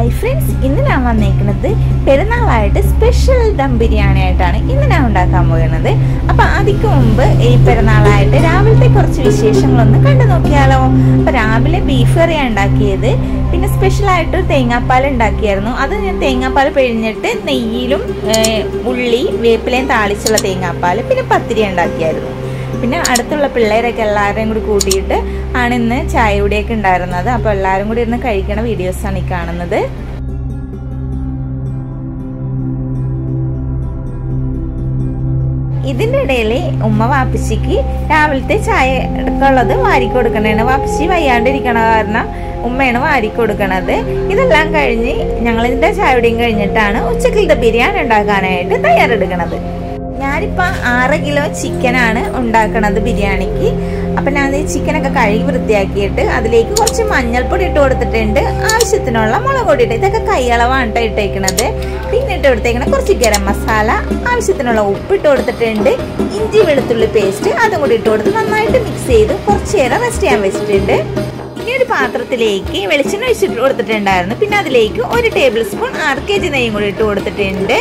hi friends ഇന്ന് ഞാൻ വന്നേക്കുന്നത് പെരുന്നാളായിട്ട് സ്പെഷ്യൽ ദം ബിരിയാണി ആയിട്ടാണ് ഇന്ന് ഞാൻ ഉണ്ടാക്കാൻ പോകുന്നത് അപ്പൊ അതിക്ക് മുമ്പ് ഈ പെരുന്നാളായിട്ട് രാവിലത്തെ കുറച്ച് വിശേഷങ്ങളൊന്ന് കണ്ടു നോക്കിയാലോ അപ്പൊ രാവിലെ ബീഫ് കറിയാണ് ഉണ്ടാക്കിയത് പിന്നെ സ്പെഷ്യൽ ആയിട്ട് ഒരു തേങ്ങാപ്പാൽ ഉണ്ടാക്കിയായിരുന്നു അത് ഞാൻ തേങ്ങാപ്പാൽ പിഴിഞ്ഞിട്ട് നെയ്യിലും ഏഹ്, ഉള്ളി വേപ്പിലയും താളിച്ചുള്ള തേങ്ങാപ്പാൽ പിന്നെ പത്തിരി ഉണ്ടാക്കിയായിരുന്നു പിന്നെ അടുത്തുള്ള പിള്ളേരൊക്കെ എല്ലാവരെയും കൂടി കൂട്ടിയിട്ട് ആണ് ഇന്ന് ചായ കുടിയൊക്കെ ഉണ്ടായിരുന്നത് അപ്പോൾ എല്ലാവരും കൂടി ഇരുന്ന് കഴിക്കണ വീഡിയോസാണ് ഈ കാണുന്നത് ഇതിന്റെ ഇടയിൽ ഉമ്മ വാപ്പിച്ചിക്ക് രാവിലത്തെ ചായ എടുക്കുള്ളത് വാരി കൊടുക്കണേണ് വാപ്പിച്ചി വയ്യാണ്ടിരിക്കണ കാരണം ഉമ്മയാണ് വാരി കൊടുക്കണത് ഇതെല്ലാം കഴിഞ്ഞ് ഞങ്ങൾ ഇതിന്റെ ചായയുടെയും കഴിഞ്ഞിട്ടാണ് ഉച്ചക്കലത്തെ ബിരിയാണി ഉണ്ടാക്കാനായിട്ട് തയ്യാറെടുക്കണത് ഞാനിപ്പോ ആറ് കിലോ ചിക്കനാണ് ഉണ്ടാക്കണത് ബിരിയാണിക്ക് അപ്പൊ ഞാൻ ഈ ചിക്കനൊക്കെ കഴുകി വൃത്തിയാക്കിയിട്ട് അതിലേക്ക് കുറച്ച് മഞ്ഞൾപ്പൊടി ഇട്ട് കൊടുത്തിട്ടുണ്ട് ആവശ്യത്തിനുള്ള മുളക് പൊടി ഇട്ട് ഇതൊക്കെ കൈയളവാണ് ട്ടോ ഇട്ടേക്കണത് പിന്നെ ഇട്ട് കൊടുത്തേക്കണ കുറച്ച് ഗരം മസാല ആവശ്യത്തിനുള്ള ഉപ്പ് ഇട്ട് കൊടുത്തിട്ടുണ്ട് ഇഞ്ചി വെളുത്തുള്ളി പേസ്റ്റ് അതും കൂടി ഇട്ട് കൊടുത്ത് നന്നായിട്ട് മിക്സ് ചെയ്ത് കുറച്ച് നേരം റെസ്റ്റ് ചെയ്യാൻ വെച്ചിട്ടുണ്ട് ഇനി ഒരു പാത്രത്തിലേക്ക് വെളിച്ചെണ്ണ ഒഴിച്ചിട്ട് കൊടുത്തിട്ടുണ്ടായിരുന്നു പിന്നെ അതിലേക്ക് ഒരു ടേബിൾ സ്പൂൺ ആറ് കെ ജി നെയ്യും കൂടി ഇട്ട് കൊടുത്തിട്ടുണ്ട്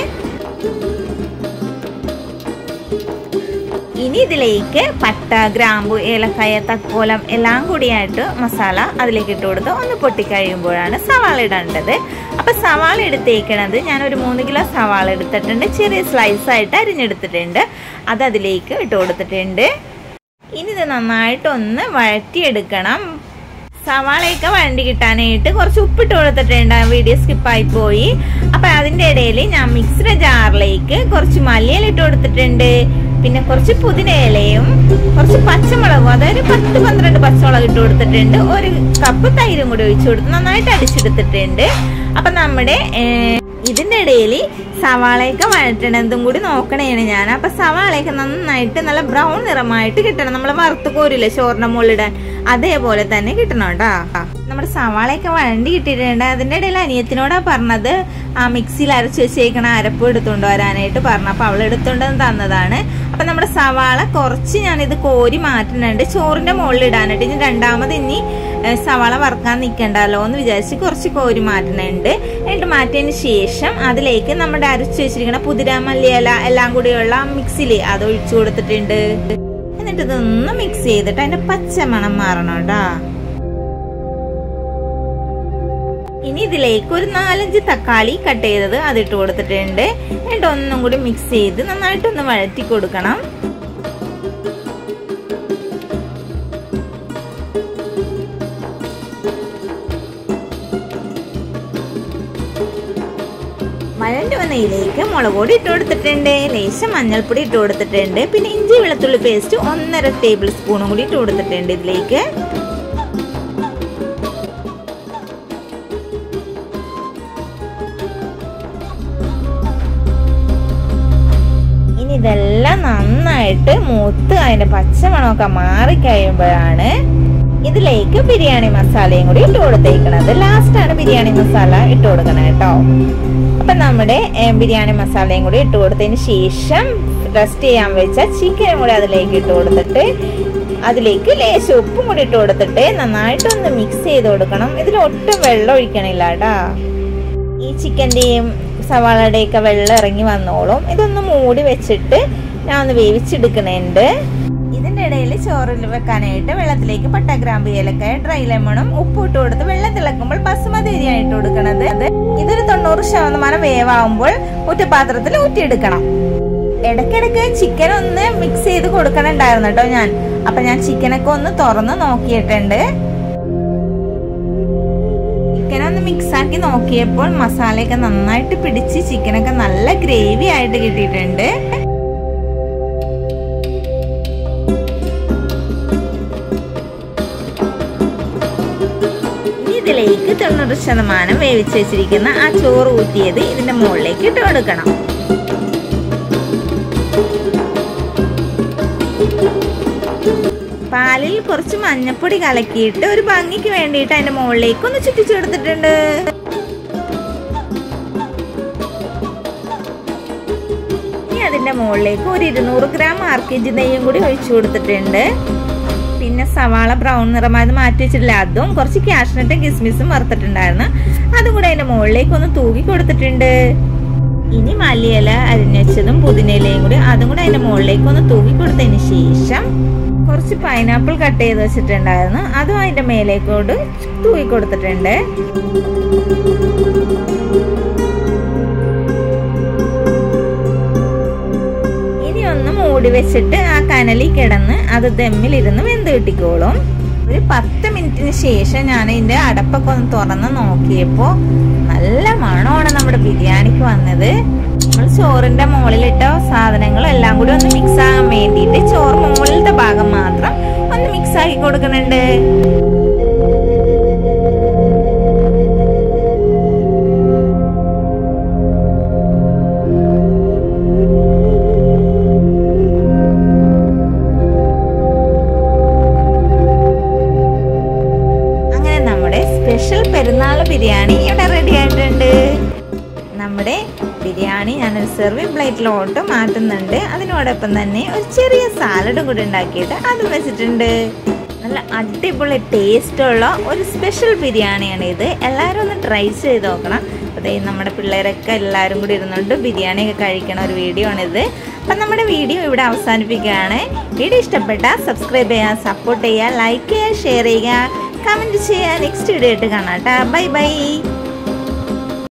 ഇനി ഇതിലേക്ക് പട്ട ഗ്രാമ്പു ഏലക്കായ തക്കോലം എല്ലാം കൂടിയായിട്ട് മസാല അതിലേക്ക് ഇട്ട് കൊടുത്ത് ഒന്ന് പൊട്ടിക്കഴിയുമ്പോഴാണ് സവാള ഇടേണ്ടത് അപ്പൊ സവാള എടുത്തേക്കണത് ഞാൻ ഒരു മൂന്ന് കിലോ സവാള എടുത്തിട്ടുണ്ട് ചെറിയ സ്ലൈസ് ആയിട്ട് അരിഞ്ഞെടുത്തിട്ടുണ്ട് അത് അതിലേക്ക് ഇട്ട് കൊടുത്തിട്ടുണ്ട് ഇനി ഇത് നന്നായിട്ടൊന്ന് വഴറ്റിയെടുക്കണം സവാളയൊക്കെ വഴണ്ടി കിട്ടാനായിട്ട് കുറച്ച് ഉപ്പിട്ട് കൊടുത്തിട്ടുണ്ട് ആ വീഡിയോ സ്കിപ്പായി പോയി അപ്പൊ അതിന്റെ ഇടയിൽ ഞാൻ മിക്സിയുടെ ജാറിലേക്ക് കുറച്ച് മല്ലിയില ഇട്ട് കൊടുത്തിട്ടുണ്ട് പിന്നെ കുറച്ച് പുതിന ഇലയും കുറച്ച് പച്ചമുളകും അതായത് പത്ത് പന്ത്രണ്ട് പച്ചമുളക് ഇട്ട് കൊടുത്തിട്ടുണ്ട് ഒരു കപ്പ് തൈരും കൂടി ഒഴിച്ചു കൊടുത്ത് നന്നായിട്ട് അടിച്ചെടുത്തിട്ടുണ്ട് അപ്പൊ നമ്മുടെ ഏഹ്, ഇതിന്റെ ഇടയിൽ സവാളയൊക്കെ വഴറ്റണതും കൂടി നോക്കണേണ് ഞാൻ അപ്പൊ സവാളയൊക്കെ നന്നായിട്ട് നല്ല ബ്രൗൺ നിറമായിട്ട് കിട്ടണം നമ്മൾ വറുത്ത് കോരില്ലേ ചോറിന്റെ മുകളിടാൻ അതേപോലെ തന്നെ കിട്ടണം കേട്ടോ നമ്മുടെ സവാളയൊക്കെ വഴണ്ടി കിട്ടിയിട്ടുണ്ട് അതിന്റെ ഇടയിൽ അനിയത്തിനോടാ പറഞ്ഞത് ആ മിക്സിയിൽ അരച്ച് വെച്ചേക്കണ അരപ്പ് എടുത്തുകൊണ്ട് വരാനായിട്ട് പറഞ്ഞു അപ്പൊ അവൾ എടുത്തുകൊണ്ട് വന്ന് തന്നതാണ് അപ്പൊ നമ്മുടെ സവാള കുറച്ച് ഞാനിത് കോരി മാറ്റുന്നുണ്ട് ചോറിന്റെ മുകളിൽ ഇടാനായിട്ട് ഇനി രണ്ടാമത് ഇനി ഏ, സവാള വറുക്കാൻ നിൽക്കണ്ടല്ലോ എന്ന് വിചാരിച്ച് കുറച്ച് കോരി മാറ്റുന്നുണ്ട് എന്നിട്ട് മാറ്റിയതിന് ശേഷം അതിലേക്ക് നമ്മുടെ അരച്ചു വെച്ചിരിക്കുന്ന പുതിര മല്ലിയില എല്ലാം കൂടിയുള്ള മിക്സിയിൽ അത് ഒഴിച്ചു കൊടുത്തിട്ടുണ്ട് എന്നിട്ട് ഇതൊന്ന് മിക്സ് ചെയ്തിട്ട് അതിന്റെ പച്ച മണം മാറണം കേട്ടാ ഇനി ഇതിലേക്ക് ഒരു നാലഞ്ച് തക്കാളി കട്ട് ചെയ്തത് അതിട്ട് കൊടുത്തിട്ടുണ്ട് എന്നിട്ട് ഒന്നും കൂടി മിക്സ് ചെയ്ത് നന്നായിട്ടൊന്ന് വഴറ്റി കൊടുക്കണം വഴണ്ട് വന്നതിലേക്ക് മുളക് പൊടി ഇട്ട് കൊടുത്തിട്ടുണ്ട് ലേശം മഞ്ഞൾപ്പൊടി ഇട്ട് കൊടുത്തിട്ടുണ്ട് പിന്നെ ഇഞ്ചി വെളുത്തുള്ളി പേസ്റ്റ് ഒന്നര ടേബിൾ സ്പൂണും കൂടി ഇട്ട് കൊടുത്തിട്ടുണ്ട് ഇതിലേക്ക് ഇനി ഇതെല്ലാം നന്നായിട്ട് മൂത്ത് അതിന്റെ പച്ചമണമൊക്കെ മാറിക്കഴിയുമ്പോഴാണ് ഇതിലേക്ക് ബിരിയാണി മസാലയും കൂടി ഇട്ട് കൊടുത്തേക്കണത് ലാസ്റ്റ് ആണ് ബിരിയാണി മസാല ഇട്ട് കൊടുക്കണം കേട്ടോ അപ്പൊ നമ്മുടെ ഏ, ബിരിയാണി മസാലയും കൂടി ഇട്ട് കൊടുത്തതിന് ശേഷം റെസ്റ്റ് ചെയ്യാൻ വെച്ച ചിക്കനും കൂടി അതിലേക്ക് ഇട്ട് കൊടുത്തിട്ട് അതിലേക്ക് ലേശം ഉപ്പും കൂടി ഇട്ട് കൊടുത്തിട്ട് നന്നായിട്ടൊന്ന് മിക്സ് ചെയ്ത് കൊടുക്കണം ഇതിൽ ഒട്ടും വെള്ളം ഒഴിക്കണില്ല കേട്ടാ ഈ ചിക്കൻ്റെയും സവാളയുടെയൊക്കെ വെള്ളം ഇറങ്ങി വന്നോളും ഇതൊന്ന് മൂടി വെച്ചിട്ട് ഞാൻ ഒന്ന് വേവിച്ചെടുക്കണുണ്ട് ഇതിന്റെ ഇടയിൽ ചോറിൽ വെക്കാനായിട്ട് വെള്ളത്തിലേക്ക് പട്ട ഗ്രാമ്പ് ഏലക്കായ ഡ്രൈ ലെമണും ഉപ്പ് ഇട്ട് കൊടുത്ത് വെള്ളം തിളക്കുമ്പോൾ ബസുമതി അരിയാണ് ഇട്ട് കൊടുക്കുന്നത് അത് ഇതൊരു തൊണ്ണൂറ് ശതമാനം വേവാകുമ്പോൾ ഊറ്റപാത്രത്തിൽ ഊറ്റിയെടുക്കണം ഇടയ്ക്കിടയ്ക്ക് ചിക്കൻ ഒന്ന് മിക്സ് ചെയ്ത് കൊടുക്കണുണ്ടായിരുന്നു കേട്ടോ ഞാൻ അപ്പൊ ഞാൻ ചിക്കനൊക്കെ ഒന്ന് തുറന്ന് നോക്കിയിട്ടുണ്ട് ചിക്കൻ ഒന്ന് മിക്സ് ആക്കി നോക്കിയപ്പോൾ മസാലയൊക്കെ നന്നായിട്ട് പിടിച്ച് ചിക്കനൊക്കെ നല്ല ഗ്രേവി ആയിട്ട് കിട്ടിയിട്ടുണ്ട് ഇനി ഇതിലേക്ക് തൊണ്ണൂറ് ശതമാനം വേവിച്ച് വെച്ചിരിക്കുന്ന ആ ചോറ് ഊറ്റിയത് ഇതിന്റെ മുകളിലേക്ക് ഇട്ട് കൊടുക്കണം പാലിൽ കുറച്ച് മഞ്ഞപ്പൊടി കലക്കിയിട്ട് ഒരു ഭംഗിക്ക് വേണ്ടിയിട്ട് അതിന്റെ മുകളിലേക്ക് ഒന്ന് ചുറ്റിച്ചു കൊടുത്തിട്ടുണ്ട് ഇനി അതിന്റെ മുകളിലേക്ക് ഒരു ഇരുന്നൂറ് ഗ്രാം ആർക്കിഞ്ച് നെയ്യും കൂടി ഒഴിച്ചു കൊടുത്തിട്ടുണ്ട് പിന്നെ സവാള ബ്രൗൺ നിറമായത് മാറ്റി വെച്ചിട്ടില്ല അതും കുറച്ച് കാഷ്നട്ടും കിസ്മിസും വറുത്തിട്ടുണ്ടായിരുന്നു അതും കൂടെ അതിന്റെ മുകളിലേക്ക് ഒന്ന് തൂക്കി കൊടുത്തിട്ടുണ്ട് ഇനി മല്ലിയില അരിഞ്ഞച്ചതും പുതിനയിലയും കൂടി അതും കൂടെ അതിന്റെ മുകളിലേക്ക് ഒന്ന് തൂക്കി കൊടുത്തതിന് ശേഷം കുറച്ച് പൈനാപ്പിൾ കട്ട് ചെയ്ത് വെച്ചിട്ടുണ്ടായിരുന്നു അതും അതിന്റെ മേലേക്കോട് തൂക്കി കൊടുത്തിട്ടുണ്ട് ഇനി ഒന്ന് മൂടി വെച്ചിട്ട് ആ കനലിൽ കിടന്ന് അത് ദമ്മിലിരുന്ന് വെന്ത് കിട്ടിക്കോളും ഒരു പത്ത് മിനിറ്റിന് ശേഷം ഞാൻ ഇതിന്റെ അടപ്പൊക്കെ ഒന്ന് തുറന്ന് നോക്കിയപ്പോൾ നല്ല മണമാണ് നമ്മുടെ ബിരിയാണിക്ക് വന്നത് നമ്മൾ ചോറിന്റെ മുകളിലിട്ട സാധനങ്ങളും എല്ലാം കൂടി ഒന്ന് മിക്സ് ആകാൻ വേണ്ടിയിട്ട് ചോറ് മുകളിലത്തെ ഭാഗം മാത്രം ഒന്ന് മിക്സ് ആക്കി കൊടുക്കുന്നുണ്ട് അങ്ങനെ നമ്മുടെ സ്പെഷ്യൽ പെരുന്നാൾ ബിരിയാണി ഇവിടെ റെഡി ആയിട്ടുണ്ട് നമ്മുടെ ബിരിയാണി ഞാനൊരു സെർവിങ് പ്ലേറ്റിലോട്ട് മാറ്റുന്നുണ്ട് അതിനോടൊപ്പം തന്നെ ഒരു ചെറിയ സാലഡും കൂടി ഉണ്ടാക്കിയിട്ട് അത് വെച്ചിട്ടുണ്ട് നല്ല അടിപൊളി ടേസ്റ്റുള്ള ഒരു സ്പെഷ്യൽ ബിരിയാണിയാണ് ഇത് എല്ലാവരും ഒന്ന് ട്രൈ ചെയ്ത് നോക്കണം അതെ നമ്മുടെ പിള്ളേരൊക്കെ എല്ലാവരും കൂടി ഇരുന്നുകൊണ്ട് ബിരിയാണിയൊക്കെ കഴിക്കണ ഒരു വീഡിയോ ആണിത് അപ്പം നമ്മുടെ വീഡിയോ ഇവിടെ അവസാനിപ്പിക്കുകയാണ് വീഡിയോ ഇഷ്ടപ്പെട്ടാൽ സബ്സ്ക്രൈബ് ചെയ്യുക സപ്പോർട്ട് ചെയ്യുക ലൈക്ക് ചെയ്യുക ഷെയർ ചെയ്യുക കമൻറ്റ് ചെയ്യുക നെക്സ്റ്റ് വീഡിയോ ആയിട്ട് കാണാം കേട്ടോ ബൈ ബൈ